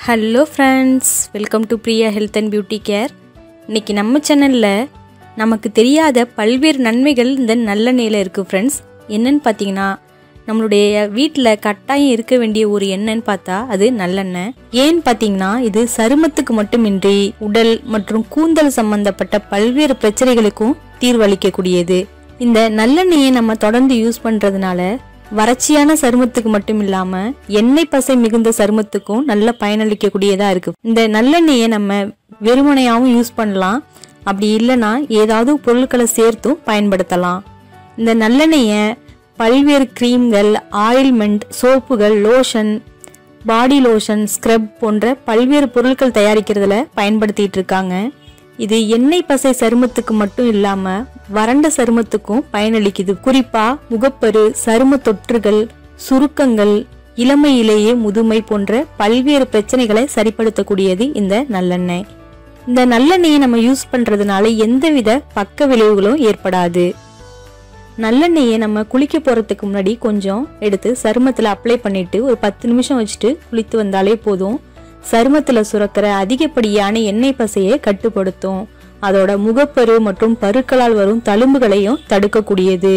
hello friends welcome to Priya health and beauty care இன்றைக்கி நம்ம சேனலில் நமக்கு தெரியாத பல்வேறு நன்மைகள் இந்த நல்லெண்ணெயில் இருக்குது ஃப்ரெண்ட்ஸ் என்னன்னு பார்த்தீங்கன்னா நம்மளுடைய வீட்டில் கட்டாயம் இருக்க வேண்டிய ஒரு எண்ணெய்ன்னு பார்த்தா அது நல்லெண்ணெய் ஏன்னு பார்த்தீங்கன்னா இது சருமத்துக்கு மட்டுமின்றி உடல் மற்றும் கூந்தல் சம்பந்தப்பட்ட பல்வேறு பிரச்சனைகளுக்கும் தீர்வளிக்கக்கூடியது இந்த நல்லெண்ணெயை நம்ம தொடர்ந்து யூஸ் பண்ணுறதுனால வறட்சியான சருமத்துக்கு மட்டும் இல்லாம எண்ணெய் பசை மிகுந்த சருமத்துக்கும் நல்ல பயனளிக்கக்கூடியதா இருக்கு இந்த நல்லெண்ணெயை நம்ம வெறுமனையாவும் யூஸ் பண்ணலாம் அப்படி இல்லைன்னா ஏதாவது பொருட்களை சேர்த்தும் பயன்படுத்தலாம் இந்த நல்லெண்ணெயை பல்வேறு கிரீம்கள் ஆயில்மெண்ட் சோப்புகள் லோஷன் பாடி லோஷன் ஸ்க்ரப் போன்ற பல்வேறு பொருட்கள் தயாரிக்கிறதுல பயன்படுத்திட்டு இருக்காங்க இது எண்ணெய் பசை சருமத்துக்கு மட்டும் இல்லாம வறண்ட சருமத்துக்கும் பயனளிக்குது குறிப்பா முகப்பரு சரும தொற்றுகள் சுருக்கங்கள் இளமையிலேயே முதுமை போன்ற பல்வேறு பிரச்சனைகளை சரிப்படுத்தக்கூடியது இந்த நல்லெண்ணெய் இந்த நல்லெண்ணெயை நம்ம யூஸ் பண்றதுனால எந்தவித பக்க விளைவுகளும் ஏற்படாது நல்லெண்ணெயை நம்ம குளிக்க போறதுக்கு முன்னாடி கொஞ்சம் எடுத்து சருமத்தில் அப்ளை பண்ணிட்டு ஒரு பத்து நிமிஷம் வச்சுட்டு குளித்து வந்தாலே போதும் சருமத்தில் சுரக்கிற அதிகப்படியான எண்ணெய் பசையை கட்டுப்படுத்தும் அதோட முகப்பரு மற்றும் பருக்களால் வரும் தழும்புகளையும் தடுக்கக்கூடியது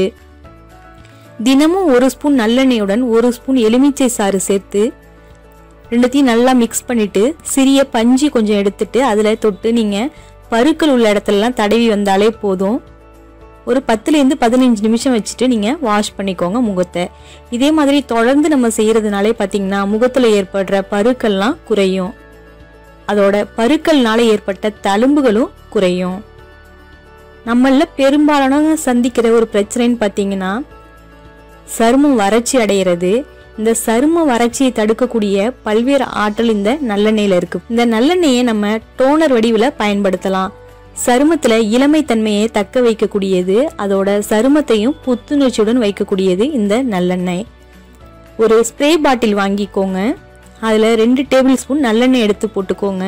தினமும் ஒரு ஸ்பூன் நல்லெண்ணெயுடன் ஒரு ஸ்பூன் எலுமிச்சை சாறு சேர்த்து ரெண்டுத்தையும் நல்லா மிக்ஸ் பண்ணிட்டு சிறிய பஞ்சு கொஞ்சம் எடுத்துட்டு அதில் தொட்டு நீங்கள் பருக்கள் உள்ள இடத்துலலாம் தடவி வந்தாலே போதும் ஒரு பத்துலேருந்து பதினஞ்சு நிமிஷம் வச்சுட்டு நீங்கள் வாஷ் பண்ணிக்கோங்க முகத்தை இதே மாதிரி தொடர்ந்து நம்ம செய்கிறதுனாலே பார்த்தீங்கன்னா முகத்தில் ஏற்படுற பருக்கள்லாம் குறையும் அதோட பருக்கள்னால ஏற்பட்ட தழும்புகளும் குறையும் நம்மள பெரும்பாலான சந்திக்கிற ஒரு பிரச்சனைன்னு பார்த்தீங்கன்னா சருமம் வறட்சி அடைகிறது இந்த சரும வறட்சியை தடுக்கக்கூடிய பல்வேறு ஆற்றல் இந்த நல்லெண்ணெயில இருக்கு இந்த நல்லெண்ணெயை நம்ம டோனர் வடிவில் பயன்படுத்தலாம் சருமத்துல இளமை தன்மையை தக்க வைக்கக்கூடியது அதோட சருமத்தையும் புத்துணர்ச்சியுடன் வைக்கக்கூடியது இந்த நல்லெண்ணெய் ஒரு ஸ்ப்ரே பாட்டில் வாங்கிக்கோங்க அதில் ரெண்டு டேபிள் ஸ்பூன் நல்லெண்ணெய் எடுத்து போட்டுக்கோங்க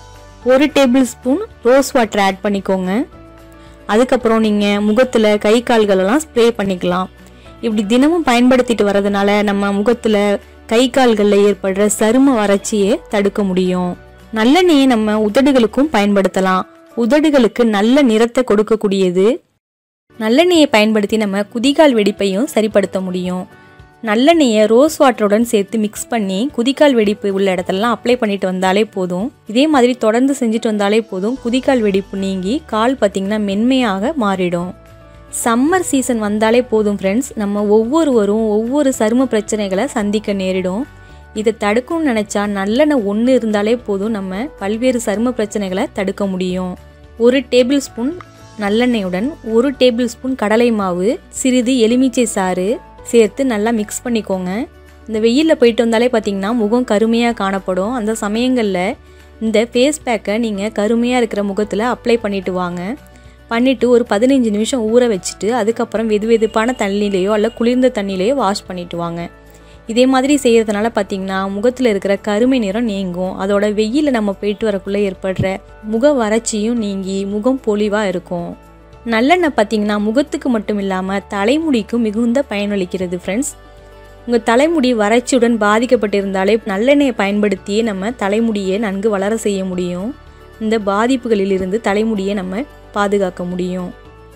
ஒரு tablespoon rose water add பண்ணிக்கோங்க அதுக்கப்புறம் நீங்கள் முகத்தில் கை கால்களெல்லாம் ஸ்ப்ரே பண்ணிக்கலாம் இப்படி தினமும் பயன்படுத்திட்டு வரதுனால நம்ம முகத்தில் கை கால்களில் ஏற்படுற சரும வறட்சியை தடுக்க முடியும் நல்லெண்ணெயை நம்ம உதடுகளுக்கும் பயன்படுத்தலாம் உதடுகளுக்கு நல்ல நிறத்தை கொடுக்கக்கூடியது நல்லெண்ணெயை பயன்படுத்தி நம்ம குதிகால் வெடிப்பையும் சரிப்படுத்த முடியும் நல்லெண்ணெயை ரோஸ் வாட்டருடன் சேர்த்து மிக்ஸ் பண்ணி குதிகால் வெடிப்பு உள்ள இடத்துலலாம் அப்ளை பண்ணிட்டு வந்தாலே போதும் இதே மாதிரி தொடர்ந்து செஞ்சுட்டு வந்தாலே போதும் குதிகால் வெடிப்பு நீங்கி கால் பார்த்திங்கன்னா மென்மையாக மாறிடும் சம்மர் சீசன் வந்தாலே போதும் ஃப்ரெண்ட்ஸ் நம்ம ஒவ்வொருவரும் ஒவ்வொரு சரும பிரச்சனைகளை சந்திக்க நேரிடும் இதை தடுக்கணும்னு நினச்சா நல்லெண்ணெய் ஒன்று இருந்தாலே போதும் நம்ம பல்வேறு சரும பிரச்சனைகளை தடுக்க முடியும் ஒரு டேபிள் ஸ்பூன் நல்லெண்ணெயுடன் ஒரு டேபிள் ஸ்பூன் கடலை மாவு சிறிது எலுமிச்சை சாறு சேர்த்து நல்லா மிக்ஸ் பண்ணிக்கோங்க இந்த வெயிலில் போயிட்டு வந்தாலே பார்த்தீங்கன்னா முகம் கருமையாக காணப்படும் அந்த சமயங்களில் இந்த ஃபேஸ் பேக்கை நீங்கள் கருமையாக இருக்கிற முகத்தில் அப்ளை பண்ணிட்டு வாங்க பண்ணிவிட்டு ஒரு பதினஞ்சு நிமிஷம் ஊற வச்சுட்டு அதுக்கப்புறம் வெது வெதுப்பான தண்ணியிலையோ அல்ல குளிர்ந்த தண்ணியிலையோ வாஷ் பண்ணிட்டு வாங்க இதே மாதிரி செய்கிறதுனால பார்த்தீங்கன்னா முகத்தில் இருக்கிற கருமை நிறம் நீங்கும் அதோட வெயிலில் நம்ம போயிட்டு வரக்குள்ளே ஏற்படுற முக வறட்சியும் நீங்கி முகம் பொலிவாக இருக்கும் நல்லெண்ணெய் பார்த்தீங்கன்னா முகத்துக்கு மட்டும் இல்லாமல் தலைமுடிக்கும் மிகுந்த பயனளிக்கிறது ஃப்ரெண்ட்ஸ் உங்கள் தலைமுடி வறட்சியுடன் பாதிக்கப்பட்டிருந்தாலே நல்லெண்ணெயை பயன்படுத்தியே நம்ம தலைமுடியை நன்கு வளர செய்ய முடியும் இந்த பாதிப்புகளிலிருந்து தலைமுடியை நம்ம பாதுகாக்க முடியும்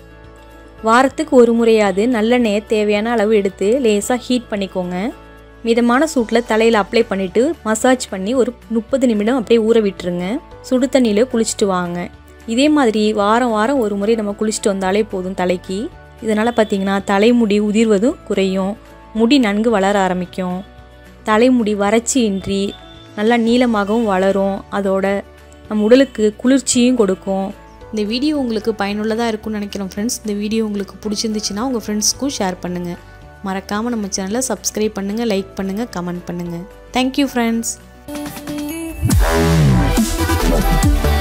வாரத்துக்கு ஒரு முறையாவது நல்லெண்ணெயை தேவையான அளவு எடுத்து லேசாக ஹீட் பண்ணிக்கோங்க மிதமான சூட்டில் தலையில் அப்ளை பண்ணிவிட்டு மசாஜ் பண்ணி ஒரு முப்பது நிமிடம் அப்படியே ஊற விட்டுருங்க சுடு தண்ணியில் குளிச்சுட்டு வாங்க இதே மாதிரி வாரம் வாரம் ஒரு முறை நம்ம குளிச்சுட்டு வந்தாலே போதும் தலைக்கு இதனால் பார்த்திங்கன்னா தலைமுடி உதிர்வதும் குறையும் முடி நன்கு வளர ஆரம்பிக்கும் தலைமுடி வறட்சியின்றி நல்லா நீளமாகவும் வளரும் அதோட நம்ம உடலுக்கு குளிர்ச்சியும் கொடுக்கும் இந்த வீடியோ உங்களுக்கு பயனுள்ளதாக இருக்கும்னு நினைக்கிறோம் ஃப்ரெண்ட்ஸ் இந்த வீடியோ உங்களுக்கு பிடிச்சிருந்துச்சுன்னா உங்கள் ஃப்ரெண்ட்ஸ்க்கும் ஷேர் பண்ணுங்கள் மறக்காமல் நம்ம சேனலை சப்ஸ்கிரைப் பண்ணுங்கள் லைக் பண்ணுங்கள் கமெண்ட் பண்ணுங்கள் தேங்க்யூ ஃப்ரெண்ட்ஸ்